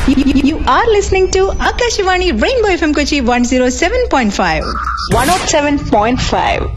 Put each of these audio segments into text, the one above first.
You are listening to Akashivani Rainbow FM Kochi 107.5. 107.5.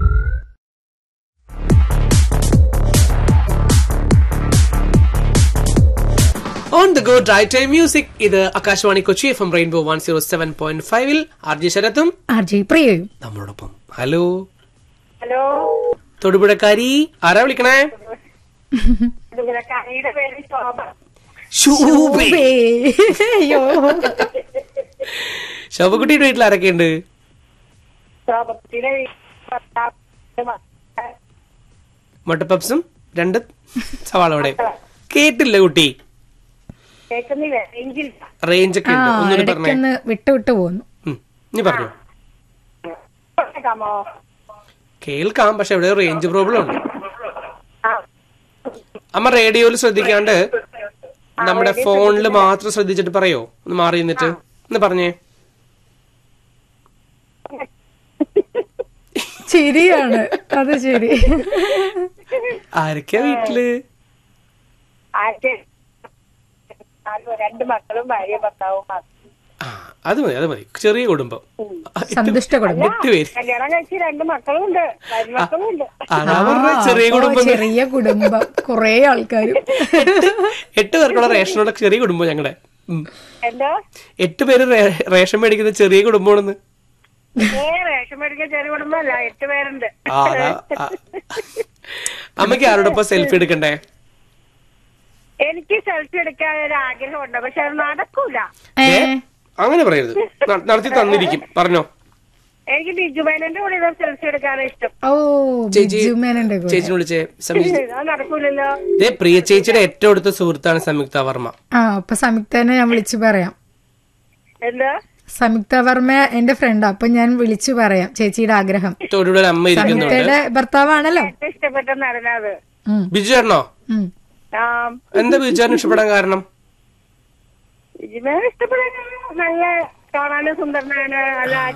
On the go drive time music ഇത് Akashvani Kochi F M rainbow one zero seven point ഫൈവിൽ R J ശരത്തും R J പ്രിയയും നമ്മളോടൊപ്പം hello hello തൊടുപുഴക്കാരി ആരാ വിളിക്കണേ ഇതിങ്ങനെ കറിയുടെ പേര് ശോഭ ശോഭേ അയ്യോ ശോഭക്കുട്ടിയുടെ വീട്ടിൽ ആരൊക്കെയുണ്ട് ശോഭത്തിന്റെ ഭർത്താവ് മക്കൾ. മുട്ടപ്പപ്സും രണ്ട് സവാളോടെ കേട്ടില്ല കുട്ടി കേൾക്കുന്നില്ല എങ്കില്ല റേഞ്ച് ഒക്കെ ആ ഉണ്ട് ഒന്നുകൂടി പറഞ്ഞേ ഇടയ്ക്കൊന്ന് വിട്ടു വിട്ടു പോന്നു ഉം, നീ പറഞ്ഞു കേൾക്കാമോ കേൾക്കാം പക്ഷെ എവിടെ റേഞ്ച് പ്രോബ്ലം ഉണ്ട് ആ അമ്മ റേഡിയോയിൽ ശ്രദ്ധിക്കാണ്ട് നമ്മുടെ ഫോണിൽ മാത്രം ശ്രദ്ധിച്ചിട്ട് പറയോ ഒന്ന് മാറി നിന്നിട്ട് ഒന്ന് പറഞ്ഞേ ശരിയാണ് അത് ശരി ആരൊക്കെയാ വീട്ടില് ആദ്യം നാല് രണ്ട് മക്കളും ഭാര്യ ഭർത്താവും മാത്രം. ആ അത് മതി അത് മതി ചെറിയ കുടുംബം സന്തുഷ്ട കുടുംബം എട്ട് പേര് കല്യാണം കഴിച്ച് രണ്ട് മക്കളും ഉണ്ട് മരുമക്കളും ഉണ്ട് അതാ പറഞ്ഞെ, ചെറിയ അപ്പോ കുടുംബം ചെറിയ കുടുംബം കൊറേ ആൾക്കാരും എട്ട് പേർക്കുള്ള റേഷനുള്ള ചെറിയ കുടുംബം ഞങ്ങളുടെ ഉം. എന്താ എട്ട് പേര് റേ- റേഷൻ മേടിക്കുന്ന ചെറിയ കുടുംബമാണെന്ന് ഏ റേഷൻ മേടിക്കാൻ ചെറിയ കുടുംബമല്ല എട്ട് പേരുണ്ട് ആ, അതാ, ആ. അമ്മയ്ക്ക് ആരോടൊപ്പം സെൽഫി എടുക്കണ്ടേ എനിക്ക് സെൽഫി എടുക്കാൻ ഒരു ആഗ്രഹമുണ്ട് പക്ഷെ അത് നടക്കൂല ഏ അങ്ങനെ പറയരുത് ന- നടത്തി തന്നിരിക്കും പറഞ്ഞോ എനിക്ക് ബിജു മേനന്റെ കൂടെ സെൽഫി എടുക്കാനാണ് ഇഷ്ടം ഓ ചേച്ചി ബിജു മേനന്റെ കൂടെ ചേച്ചിനെ വിളിച്ചേ സംയുക്ത അത് നടക്കൂലല്ലോ ദേ പ്രിയ ചേച്ചിയുടെ ഏറ്റവും അടുത്ത സുഹൃത്താണ് സംയുക്ത വർമ്മ ആ അപ്പൊ സംയുക്തനെ ഞാൻ വിളിച്ചു പറയാം എന്താ സംയുക്ത വർമ്മ എന്റെ ഫ്രണ്ട് അപ്പൊ ഞാൻ വിളിച്ചു പറയാം ചേച്ചിയുടെ ആഗ്രഹം തൊടുപുഴ അമ്മ ഇരിക്കുന്നുണ്ട് സംയുക്തയുടെ ഭർത്താവാണല്ലോ ഏറ്റവും ഇഷ്ടപ്പെട്ട നടനത് ഉം, ബിജു ചേട്ടനോ ഉം. ആ എന്താ ബിജു ചേട്ടന് ഇഷ്ടപ്പെടാൻ കാരണം ബിജുമേനെ ഇഷ്ടപ്പെടാൻ നല്ല കാണാനും സുന്ദരനാണ് നല്ല